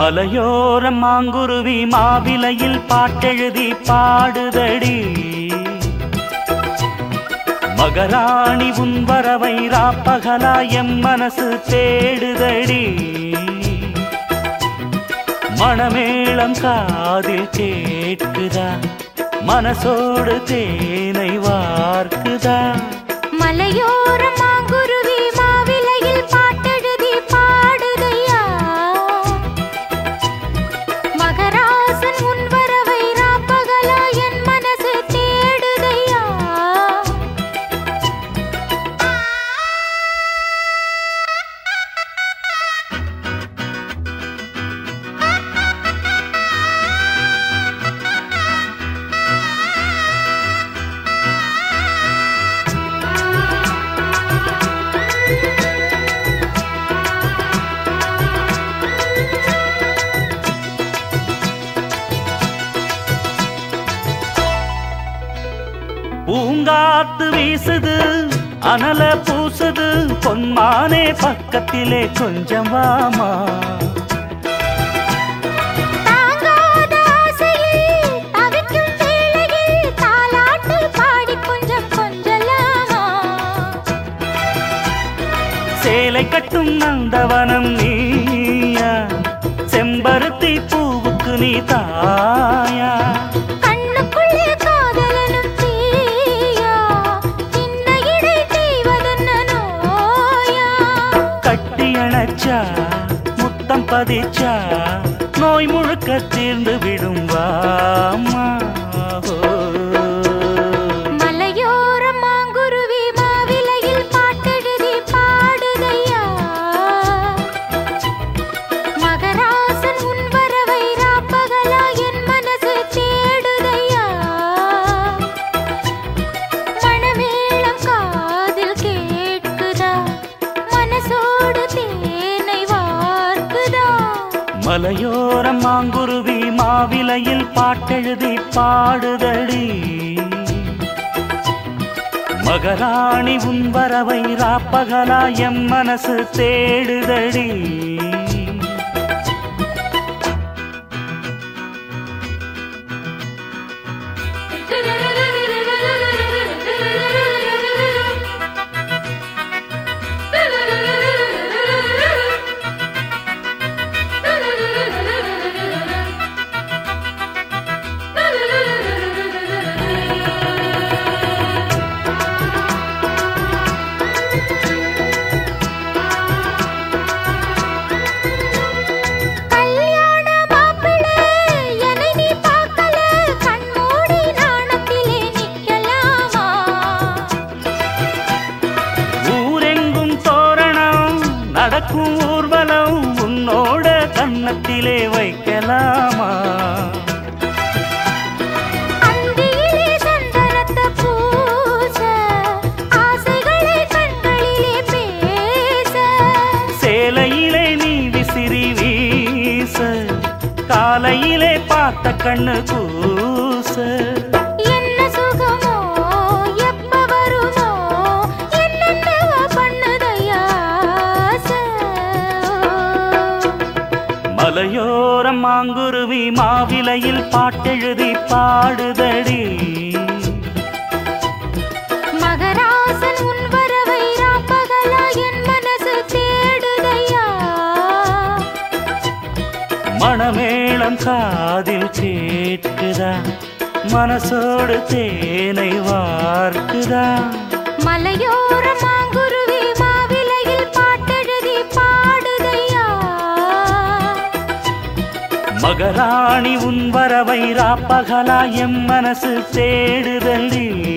மலையோரம் மாங்குருவி மாவிலையில் பாட்டெழுதி பாடுதடி மகராணி உன் வரவை ராப்பகலா எம் மனசு தேடுதடி மணமேளம் காதில் கேட்குதா மனசோடு தேனை வார்க்குதா மலையோரம் மாங்குருவி மாவிலையில் பாட்டெழுதி பாடுதையா மகராசன் உன் வரவை ராப்பகலா என் மனசு தேடுதையா பூங்காத்து வீசுது அனல பூசுது பொன்மானே பக்கத்திலே கொஞ்சம் வாமா தாங்காத ஆசையில் தவிக்கும் வேளையில் தாலாட்டு பாடி கொஞ்சம் கொஞ்சலாமா சேலை கட்டும் நந்தவனம் நீயா செம்பருத்தி பூவுக்கு நீ தாயா கண்ணுக்குள்ளே காதலனும் தீயா சின்ன இடை செய்வதென்ன நோயா கட்டி அணைச்சா முத்தம் பதிச்சா நோய் முழுக்க தீர்ந்து விடும் வாமா மலையோரம் மாங்குருவி மாவிலையில் பாட்டெழுதி பாடுதையா மகராசன் உன் வரவை ராப்பகலா என் மனசு தேடுதையா மணமேளம் காதில் கேட்குதா மனசோடு தேனை வார்க்குதா மலையோரம் மாங்குருவி மாவிலையில் பாட்டெழுதி பாடுதடி மகராணி உன் வரவை ராப்பகலா எம் மனசு தேடுதடி கல்யாண மாப்பிள்ளை என்னை நீ பார்க்கல கண்மூடி நாணத்திலே நிக்கலாமா ஊரெங்கும் தோரணம் நடக்கும் ஊர்வலம் உன்னோட கன்னத்திலே வைக்கலாமா அந்தியிலே சந்தனத்த பூச ஆசைகளை கண்களிலே பேச சேலையிலே நீ விசிறி வீச காலையிலே பார்த்த கண்ணு கூச என்ன சுகமோ எப்ப வருமோ என்னென்னவோ பண்ணுதையா ஆசை. மலையோரம் மாங்குருவி மாவிலையில் பாட்டெழுதி பாடுதடி மகராசன் உன் வரவை ராப்பகலா என் மனசு தேடுதையா மணமேளம் காதில் கேட்குதா மனசோடு தேனை வார்க்குதா மலையோர மாங்குருவி மாவிலையில் பாட்டெழுதி பாடுதையா மகராணி உன் வரவை ராப்பகலா எம் மனசு தேடுதடி